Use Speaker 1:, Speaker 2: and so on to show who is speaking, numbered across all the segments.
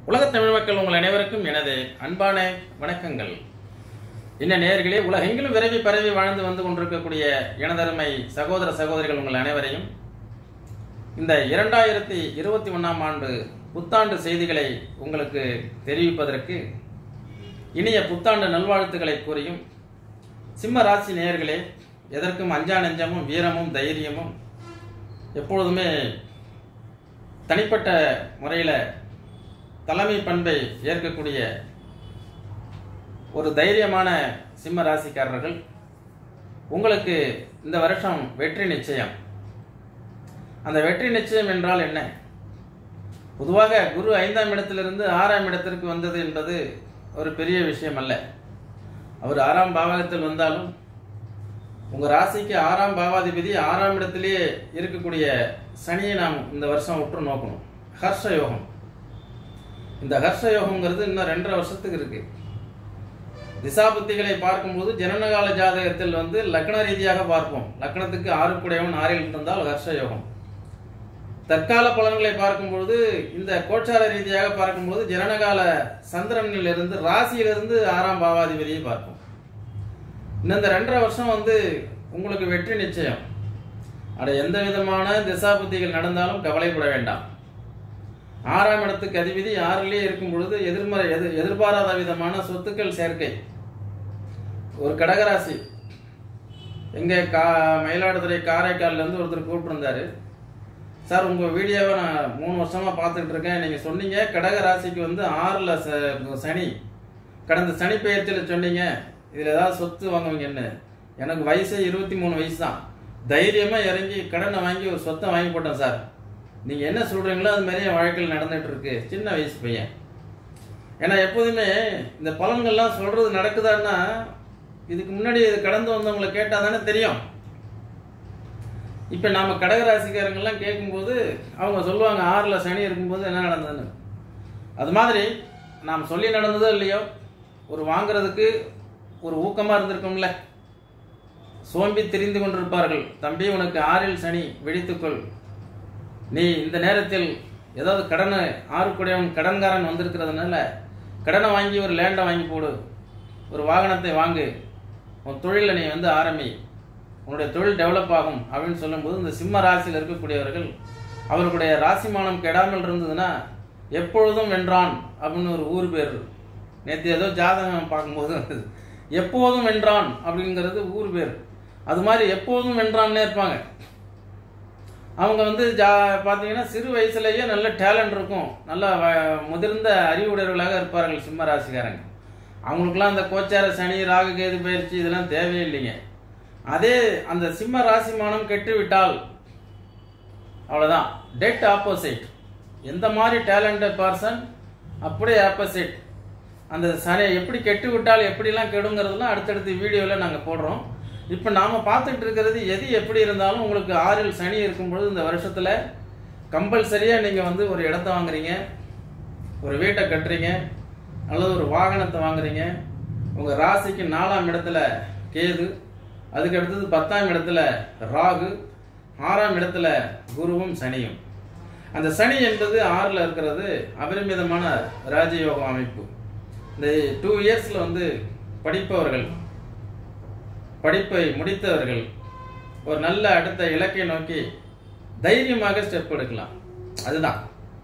Speaker 1: உலகத் தமிழ் மக்கள் உங்கள் அனைவருக்கும் எனது அன்பான வணக்கங்கள் என்ன நேயர்களே உலகெங்கிலும் விரைவி பரவி வாழ்ந்து வந்து கொண்டிருக்கக்கூடிய எனதருமை சகோதர சகோதரிகள் உங்கள் அனைவரையும் இந்த இரண்டாயிரத்தி இருபத்தி ஒன்றாம் ஆண்டு புத்தாண்டு செய்திகளை உங்களுக்கு தெரிவிப்பதற்கு இனிய புத்தாண்டு நல்வாழ்த்துக்களை கூறியும் சிம்ம ராசி நேயர்களே எதற்கும் அஞ்சா நெஞ்சமும் வீரமும் தைரியமும் எப்பொழுதுமே தனிப்பட்ட முறையில் தலைமை பண்பை ஏற்கக்கூடிய ஒரு தைரியமான சிம்ம ராசிக்காரர்கள் உங்களுக்கு இந்த வருஷம் வெற்றி நிச்சயம் அந்த வெற்றி நிச்சயம் என்றால் என்ன பொதுவாக குரு ஐந்தாம் இடத்திலிருந்து ஆறாம் இடத்திற்கு வந்தது என்பது ஒரு பெரிய விஷயம் அல்ல அவர் ஆறாம் பாவகத்தில் வந்தாலும் உங்க ராசிக்கு ஆறாம் பாவாதிபதி ஆறாம் இடத்திலேயே இருக்கக்கூடிய சனியை நாம் இந்த வருஷம் உற்று நோக்கணும் ஹர்ஷ யோகம் இந்த ஹர்ஷ யோகம்ங்கிறது இன்னும் ரெண்டரை வருஷத்துக்கு இருக்கு திசாபுத்திகளை பார்க்கும்போது ஜனனகால ஜாதகத்தில் வந்து லக்ன ரீதியாக பார்ப்போம் லக்னத்துக்கு ஆறு குடையவன் ஆறில் இருந்தால் ஹர்ஷ யோகம் தற்கால பலன்களை பார்க்கும்பொழுது இந்த கோச்சார ரீதியாக பார்க்கும்போது ஜனனகால சந்திரனிலிருந்து ராசியிலிருந்து ஆறாம் பாவாதிபதியை பார்ப்போம் இன்னும் இந்த ரெண்டரை வருஷம் வந்து உங்களுக்கு வெற்றி நிச்சயம் அட எந்த விதமான திசாபுத்திகள் நடந்தாலும் கவலைப்பட வேண்டாம் ஆறாம் இடத்துக்கு அதிபதி ஆறிலேயே இருக்கும் பொழுது எதிர்மறை எதிர் எதிர்பாராத விதமான சொத்துக்கள் சேர்க்கை ஒரு கடகராசி எங்க கா மயிலாடுதுறை காரைக்கால்ல இருந்து ஒருத்தர் கூப்பிட்டுருந்தாரு சார் உங்க வீடியோவை நான் மூணு வருஷமா பார்த்துட்டு இருக்கேன் நீங்க சொன்னீங்க கடக ராசிக்கு வந்து ஆறுல ச- சனி கடந்த சனி பெயர்ச்சியில் சொன்னீங்க இதுல ஏதாவது சொத்து வாங்குவீங்கன்னு எனக்கு வயசே இருபத்தி மூணு வயசு தான் தைரியமா இறங்கி கடனை வாங்கி ஒரு சொத்தை வாங்கி போட்டேன் சார் நீங்க என்ன சொல்றீங்களோ அது மாதிரி என் வாழ்க்கையில் நடந்துட்டு இருக்கு சின்ன வயசு பையன் ஏன்னா எப்போதுமே இந்த பலன்கள்லாம் சொல்றது நடக்குதான்னா இதுக்கு முன்னாடி இது கடந்து வந்தவங்களை கேட்டா தானே தெரியும் இப்ப நாம கடகராசிக்காரங்கெல்லாம் கேட்கும்போது அவங்க சொல்லுவாங்க ஆறுல சனி இருக்கும்போது என்ன நடந்ததுன்னு அது மாதிரி நாம் சொல்லி நடந்ததோ இல்லையோ ஒரு வாங்குறதுக்கு ஒரு ஊக்கமா இருந்திருக்கும்ல சோம்பி தெரிந்து கொண்டிருப்பார்கள் தம்பி உனக்கு ஆறில் சனி வெடித்துக்கொள் நீ இந்த நேரத்தில் ஏதாவது கடனை ஆறுக்குடையவன் கடன்காரன் வந்திருக்கிறதுனால கடனை வாங்கி ஒரு லேண்டை வாங்கி போடு ஒரு வாகனத்தை வாங்கு உன் தொழிலை நீ வந்து ஆரம்பி உன்னுடைய தொழில் டெவலப் ஆகும் அப்படின்னு சொல்லும்போது இந்த சிம்ம ராசியில் இருக்கக்கூடியவர்கள் அவர்களுடைய ராசிமானம் கெடாமல் இருந்ததுன்னா எப்பொழுதும் வென்றான் அப்படின்னு ஒரு ஊர் பேர் நேற்று ஏதோ ஜாதகம் பார்க்கும்போது வந்தது. எப்போதும் வென்றான் அப்படிங்கிறது ஊர் பேர் அது மாதிரி எப்போதும் வென்றான்னே இருப்பாங்க அவங்க வந்து ஜா பார்த்தீங்கன்னா சிறு வயசுலயே நல்ல டேலண்ட் இருக்கும் நல்ல வ- முதிர்ந்த அறிவுடையவர்களாக இருப்பார்கள் சிம்ம ராசிக்காரங்க அவங்களுக்குலாம் அந்த கோச்சார சனி ராகு கேது பயிற்சி இதெல்லாம் தேவையில்லைங்க அதே அந்த சிம்ம ராசிமானம் கெட்டு விட்டால் அவ்வளவுதான் டெட் ஆப்போசிட் எந்த மாதிரி டேலண்டட் பர்சன் அப்படியே ஆப்போசிட் அந்த சனி எப்படி கெட்டு விட்டால் எப்படிலாம் கெடுங்கிறதுலாம் அடுத்தடுத்த வீடியோவில் நாங்கள் போடுறோம் இப்போ நாம் பார்த்துட்டு இருக்கிறது எது எப்படி இருந்தாலும் உங்களுக்கு ஆறில் சனி இருக்கும் பொழுது இந்த வருஷத்தில் கம்பல்சரியாக நீங்கள் வந்து ஒரு இடத்த வாங்குறீங்க ஒரு வீட்டை கட்டுறீங்க அல்லது ஒரு வாகனத்தை வாங்குறீங்க உங்கள் ராசிக்கு நாலாம் இடத்துல கேது அதுக்கு அடுத்தது பத்தாம் இடத்துல ராகு ஆறாம் இடத்துல குருவும் சனியும் அந்த சனி என்பது ஆறில் இருக்கிறது அபரிமிதமான ராஜயோக அமைப்பு இந்த டூ இயர்ஸில் வந்து படிப்பவர்கள் படிப்பை முடித்தவர்கள் ஒரு நல்ல அடுத்த இலக்கை நோக்கி தைரியமாக ஸ்டெப் எடுக்கலாம் அதுதான்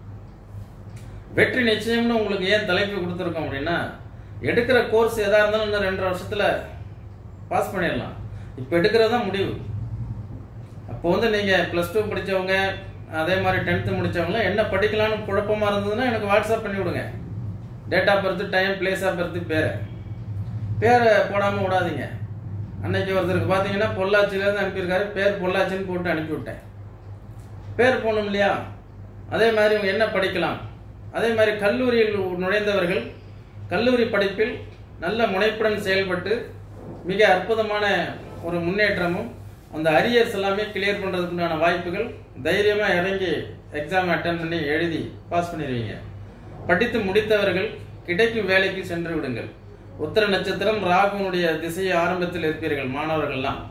Speaker 1: வெற்றி நிச்சயம்னு உங்களுக்கு ஏன் தலைப்பு கொடுத்துருக்கோம் அப்படின்னா எடுக்கிற கோர்ஸ் எதா இருந்தாலும் இன்னும் ரெண்டரை வருஷத்துல பாஸ் பண்ணிடலாம் இப்போ எடுக்கிறது தான் முடிவு அப்போ வந்து நீங்க ப்ளஸ் டூ படிச்சவங்க அதே மாதிரி டென்த்து முடிச்சவங்க என்ன படிக்கலாம்னு குழப்பமா இருந்ததுன்னா எனக்கு வாட்ஸ்அப் பண்ணி விடுங்க date of birth time place of birth பேரை பேரை போடாம விடாதீங்க அன்னைக்கு ஒருத்தருக்கு பார்த்தீங்கன்னா பொள்ளாச்சியிலேருந்து அனுப்பியிருக்காரு பேர் பொள்ளாச்சின்னு போட்டு அனுப்பி விட்டேன் பேர் போகணும் இல்லையா அதே மாதிரி இவங்க என்ன படிக்கலாம் அதே மாதிரி கல்லூரியில் நுழைந்தவர்கள் கல்லூரி படிப்பில் நல்ல முனைப்புடன் செயல்பட்டு மிக அற்புதமான ஒரு முன்னேற்றமும் அந்த அரியர்ஸ் எல்லாமே கிளியர் பண்ணுறதுக்குண்டான வாய்ப்புகள் தைரியமாக இறங்கி எக்ஸாம் அட்டன் பண்ணி எழுதி பாஸ் பண்ணிடுவீங்க படித்து முடித்தவர்கள் கிடைக்கும் வேலைக்கு சென்று விடுங்கள் உத்தர நட்சத்திரம் ராகுனுடைய திசையை ஆரம்பத்தில் இருப்பீர்கள் மாணவர்கள்லாம்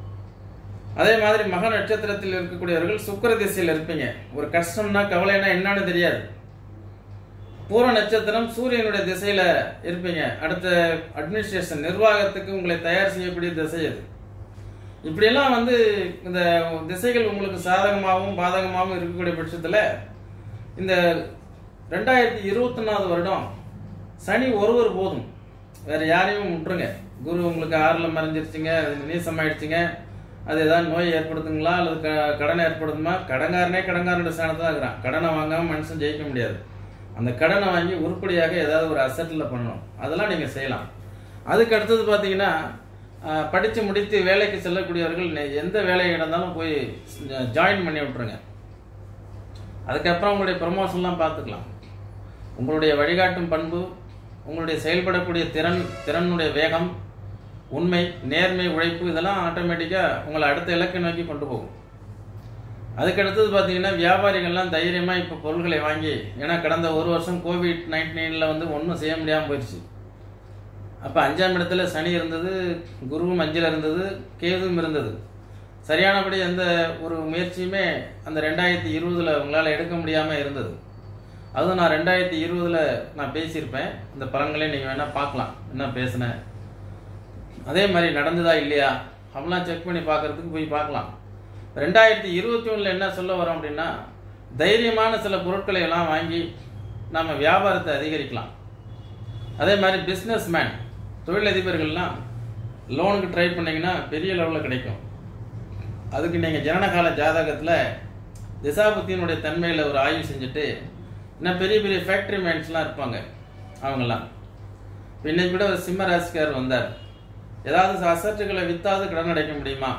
Speaker 1: அதே மாதிரி மக நட்சத்திரத்தில் இருக்கக்கூடியவர்கள் சுக்கிர திசையில் இருப்பீங்க ஒரு கஷ்டம்னா கவலைனா என்னன்னு தெரியாது பூர நட்சத்திரம் சூரியனுடைய திசையில இருப்பீங்க அடுத்த அட்மினிஸ்ட்ரேஷன் நிர்வாகத்துக்கு உங்களை தயார் செய்யக்கூடிய திசை அது இப்படியெல்லாம் வந்து இந்த திசைகள் உங்களுக்கு சாதகமாகவும் பாதகமாகவும் இருக்கக்கூடிய பட்சத்தில் இந்த ரெண்டாயிரத்தி இருபத்தி நாலு வருடம் சனி ஒருவர் போதும் வேற யாரையும் விட்டுருங்க குரு உங்களுக்கு ஆறில் மறைஞ்சிருச்சுங்க அது நீசமாயிடுச்சுங்க அது ஏதாவது நோய் ஏற்படுத்துங்களா அல்லது க கடன் ஏற்படுத்துமா கடங்காரனே கடங்காரனோட ஸ்தானத்தில் தான் இருக்கிறான் கடனை வாங்காமல் மனுஷன் ஜெயிக்க முடியாது அந்த கடனை வாங்கி உருப்படியாக ஏதாவது ஒரு அசட்டில் பண்ணணும் அதெல்லாம் நீங்கள் செய்யலாம் அதுக்கு அடுத்தது பார்த்தீங்கன்னா ஆஹ், படித்து முடித்து வேலைக்கு செல்லக்கூடியவர்கள் நெ- எந்த வேலையை இருந்தாலும் போய் ஜாயின் பண்ணி விட்ருங்க அதுக்கப்புறம் உங்களுடைய ப்ரமோஷன்லாம் பார்த்துக்கலாம் உங்களுடைய வழிகாட்டும் பண்பு உங்களுடைய செயல்படக்கூடிய திறன் திறனுடைய வேகம் உண்மை நேர்மை உழைப்பு இதெல்லாம் ஆட்டோமேட்டிக்காக உங்களை அடுத்த இலக்கை நோக்கி கொண்டு போகும் அதுக்கு அடுத்தது பார்த்தீங்கன்னா வியாபாரிகள்லாம் தைரியமாக இப்போ பொருள்களை வாங்கி ஏன்னா கடந்த ஒரு வருஷம் கோவிட் நைன்டீனில் வந்து ஒன்றும் செய்ய முடியாமல் போயிடுச்சு அப்போ அஞ்சாம் இடத்துல சனி இருந்தது குருவும் அஞ்சில் இருந்தது கேதுவும் இருந்தது சரியானபடி எந்த ஒரு முயற்சியுமே அந்த ரெண்டாயிரத்தி இருபதில் உங்களால் எடுக்க முடியாமல் இருந்தது அதுவும் நான் ரெண்டாயிரத்தி இருபதில் நான் பேசியிருப்பேன் அந்த பலன்களையும் நீங்கள் வேணால் பார்க்கலாம் என்ன பேசினேன் அதே மாதிரி நடந்ததா இல்லையா அப்படிலாம் செக் பண்ணி பார்க்கறதுக்கு போய் பார்க்கலாம் ரெண்டாயிரத்தி இருபத்தி ஒன்றில் என்ன சொல்ல வரோம் அப்படின்னா தைரியமான சில பொருட்களை எல்லாம் வாங்கி நம்ம வியாபாரத்தை அதிகரிக்கலாம் அதே மாதிரி பிஸ்னஸ் மேன் தொழிலதிபர்கள்லாம் லோனுக்கு ட்ரை பண்ணீங்கன்னா பெரிய லெவலில் கிடைக்கும் அதுக்கு நீங்கள் ஜனனகால ஜாதகத்தில் திசாபுத்தியினுடைய தன்மையில் ஒரு ஆய்வு செஞ்சுட்டு இன்னும் பெரிய பெரிய ஃபேக்ட்ரி மேன்ஸ்லாம் இருப்பாங்க அவங்கெல்லாம் இப்ப இன்னைக்கு கூட ஒரு சிம்ம ராசிக்கார் வந்தார் ஏதாவது அசட்டுகளை வித்தாவது கடன் அடைக்க முடியுமா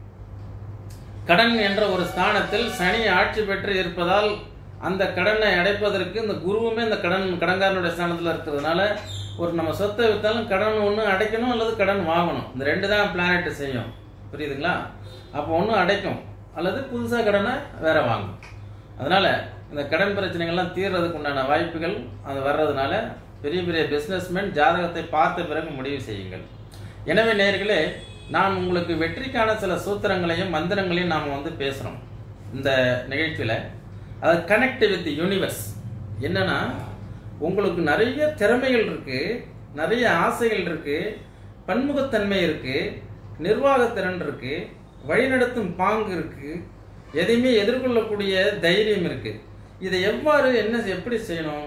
Speaker 1: கடன் என்ற ஒரு ஸ்தானத்தில் சனி ஆட்சி பெற்று இருப்பதால் அந்த கடனை அடைப்பதற்கு இந்த குருவுமே இந்த கடன் கடன்காரனுடைய ஸ்தானத்தில் இருக்கிறதுனால ஒரு நம்ம சொத்தை வித்தாலும் கடன் ஒன்று அடைக்கணும் அல்லது கடன் வாங்கணும் இந்த ரெண்டு தான் பிளானட் செய்யும் புரியுதுங்களா அப்போ ஒன்று அடைக்கும் அல்லது புதுசாக கடனை வேற வாங்கும் அதனால இந்த கடன் பிரச்சனைகள்லாம் தீர்றதுக்கு உண்டான வாய்ப்புகள் அது வர்றதுனால பெரிய பெரிய பிஸ்னஸ்மேன் ஜாதகத்தை பார்த்த பிறகு முடிவு செய்யுங்கள் எனவே நேர்களே நான் உங்களுக்கு வெற்றிக்கான சில சூத்திரங்களையும் மந்திரங்களையும் நாம் வந்து பேசுகிறோம் இந்த நிகழ்ச்சியில் அது கனெக்ட் வித் யூனிவர்ஸ் என்னன்னா உங்களுக்கு நிறைய திறமைகள் இருக்கு நிறைய ஆசைகள் இருக்கு பன்முகத்தன்மை இருக்கு நிர்வாகத்திறன் இருக்கு வழிநடத்தும் பாங்கு இருக்கு எதையுமே எதிர்கொள்ளக்கூடிய தைரியம் இருக்கு இதை எவ்வாறு என்ன எப்படி செய்யணும்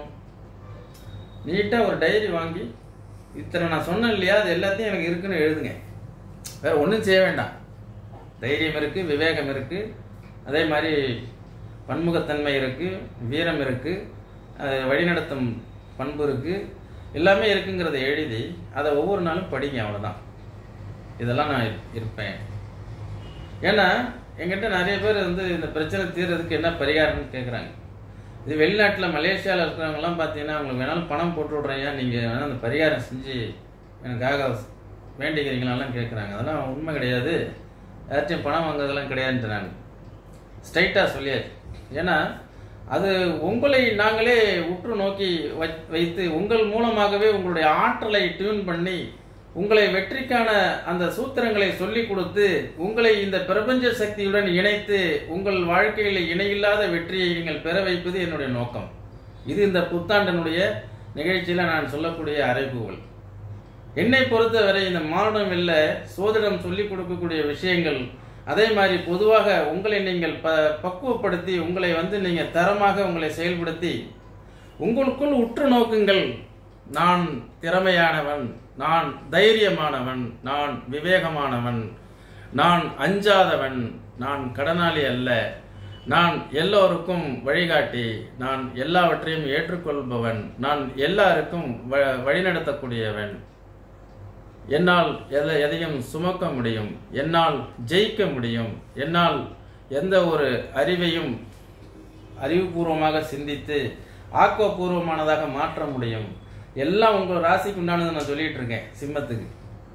Speaker 1: நீட்டாக ஒரு டைரி வாங்கி இத்தனை நான் சொன்னேன் இல்லையா அது எல்லாத்தையும் எனக்கு இருக்குன்னு எழுதுங்க வேற ஒன்றும் செய்ய வேண்டாம் தைரியம் இருக்கு விவேகம் இருக்கு அதே மாதிரி பன்முகத்தன்மை இருக்கு வீரம் இருக்கு அது வழிநடத்தும் பண்பு இருக்கு எல்லாமே இருக்குங்கிறத எழுதி அதை ஒவ்வொரு நாளும் படிங்க அவ்வளோதான் இதெல்லாம் நான் இரு- இருப்பேன் ஏன்னா என்கிட்ட நிறைய பேர் வந்து இந்த பிரச்சனை தீர்றதுக்கு என்ன பரிகாரம்னு கேட்குறாங்க இது வெளிநாட்டில் மலேசியாவில் இருக்கிறவங்கலாம் பார்த்தீங்கன்னா உங்களுக்கு வேணாலும் பணம் போட்டு விட்றேன் நீங்கள் வேணால் அந்த பரிகாரம் செஞ்சு எனக்காக வேண்டிக்கிறீங்களாலாம் கேட்குறாங்க அதெல்லாம் உண்மை கிடையாது யார்ட்டையும் பணம் வாங்குறதெல்லாம் கிடையாதுன்ட்டு நான் ஸ்ட்ரைட்டாக சொல்லியாச்சு ஏன்னா அது உங்களை நாங்களே உற்று நோக்கி வை- வைத்து உங்கள் மூலமாகவே உங்களுடைய ஆற்றலை டியூன் பண்ணி உங்களை வெற்றிக்கான அந்த சூத்திரங்களை சொல்லிக் கொடுத்து உங்களை இந்த பிரபஞ்ச சக்தியுடன் இணைத்து உங்கள் வாழ்க்கையில் இணையில்லாத வெற்றியை நீங்கள் பெற வைப்பது என்னுடைய நோக்கம் இது இந்த புத்தாண்டனுடைய நிகழ்ச்சியில் நான் சொல்லக்கூடிய அறைகூவல் என்னை பொறுத்தவரை இந்த மானுடம் இல்லை சோதிடம் சொல்லிக் கொடுக்கக்கூடிய விஷயங்கள் அதே மாதிரி பொதுவாக உங்களை நீங்கள் ப பக்குவப்படுத்தி உங்களை வந்து நீங்கள் தரமாக உங்களை செயல்படுத்தி உங்களுக்குள் உற்று நோக்குங்கள் நான் திறமையானவன் நான் தைரியமானவன் நான் விவேகமானவன் நான் அஞ்சாதவன் நான் கடனாளி அல்ல நான் எல்லோருக்கும் வழிகாட்டி நான் எல்லாவற்றையும் ஏற்றுக்கொள்பவன் நான் எல்லாருக்கும் வ- வழிநடத்தக்கூடியவன் என்னால் எதை எதையும் சுமக்க முடியும் என்னால் ஜெயிக்க முடியும் என்னால் எந்த ஒரு அறிவையும் அறிவுபூர்வமாக சிந்தித்து ஆக்கப்பூர்வமானதாக மாற்ற முடியும் எல்லாம் உங்கள் ராசிக்கு உண்டானது நான் சொல்லிட்டு இருக்கேன் சிம்மத்துக்கு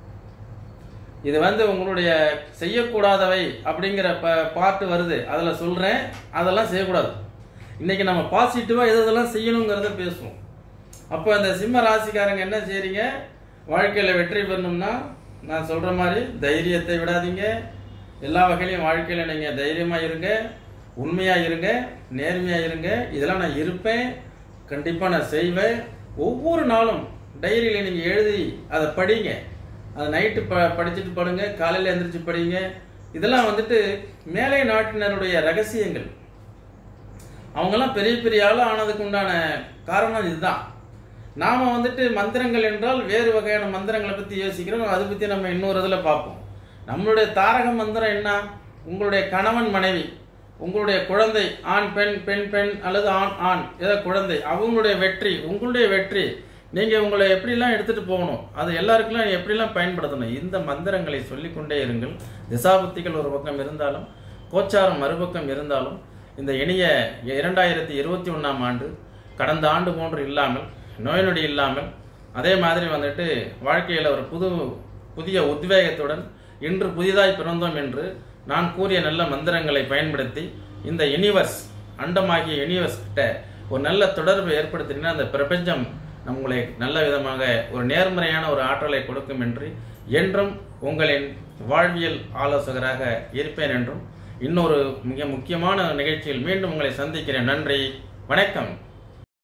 Speaker 1: இது வந்து உங்களுடைய செய்யக்கூடாதவை அப்படிங்கிற ப பாட்டு வருது அதில் சொல்கிறேன் அதெல்லாம் செய்யக்கூடாது இன்னைக்கு நம்ம பாசிட்டிவாக எது எதெல்லாம் செய்யணுங்கிறத பேசுவோம் அப்போ அந்த சிம்ம ராசிக்காரங்க என்ன செய்றீங்க வாழ்க்கையில் வெற்றி பெறணும்னா நான் சொல்கிற மாதிரி தைரியத்தை விடாதீங்க எல்லா வகையிலையும் வாழ்க்கையில் நீங்கள் தைரியமாக இருங்க உண்மையாக இருங்க நேர்மையாக இருங்க இதெல்லாம் நான் இருப்பேன் கண்டிப்பாக நான் செய்வேன் ஒவ்வொரு நாளும் டைரியில் நீங்கள் எழுதி அதை படிங்க அதை நைட்டு ப படிச்சுட்டு படுங்க காலையில் எந்திரிச்சு படிங்க இதெல்லாம் வந்துட்டு மேலை நாட்டினருடைய ரகசியங்கள் அவங்கெல்லாம் பெரிய பெரிய ஆளாக ஆனதுக்கு உண்டான காரணம் இதுதான் நாம வந்துட்டு மந்திரங்கள் என்றால் வேறு வகையான மந்திரங்களை பற்றி யோசிக்கிறோம் அதை பற்றி நம்ம இன்னொரு இதில் பார்ப்போம் நம்மளுடைய தாரக மந்திரம் என்ன உங்களுடைய கணவன் மனைவி உங்களுடைய குழந்தை ஆண் பெண் பெண் பெண் அல்லது ஆண் ஆண் ஏதோ குழந்தை அவங்களுடைய வெற்றி உங்களுடைய வெற்றி நீங்கள் உங்களை எப்படிலாம் எடுத்துகிட்டு போகணும் அது எல்லாருக்கெல்லாம் எப்படிலாம் பயன்படுத்தணும் இந்த மந்திரங்களை சொல்லிக்கொண்டே இருங்கள் திசாபுத்திகள் ஒரு பக்கம் இருந்தாலும் கோச்சாரம் மறுபக்கம் இருந்தாலும் இந்த இனிய இரண்டாயிரத்தி இருபத்தி ஒன்றாம் ஆண்டு கடந்த ஆண்டு போன்று இல்லாமல் நோய் நொடி இல்லாமல் அதே மாதிரி வந்துட்டு வாழ்க்கையில் ஒரு புது புதிய உத்வேகத்துடன் இன்று புதிதாய் பிறந்தோம் என்று நான் கூறிய நல்ல மந்திரங்களை பயன்படுத்தி இந்த யூனிவர்ஸ் அண்டமாகிய யூனிவர்ஸ் கிட்ட ஒரு நல்ல தொடர்பை ஏற்படுத்தினீங்கன்னா அந்த பிரபஞ்சம் உங்களை நல்ல விதமாக ஒரு நேர்மறையான ஒரு ஆற்றலை கொடுக்கும் என்று என்றும் உங்களின் வாழ்வியல் ஆலோசகராக இருப்பேன் என்றும் இன்னொரு மிக முக்கியமான நிகழ்ச்சியில் மீண்டும் உங்களை சந்திக்கிறேன் நன்றி வணக்கம்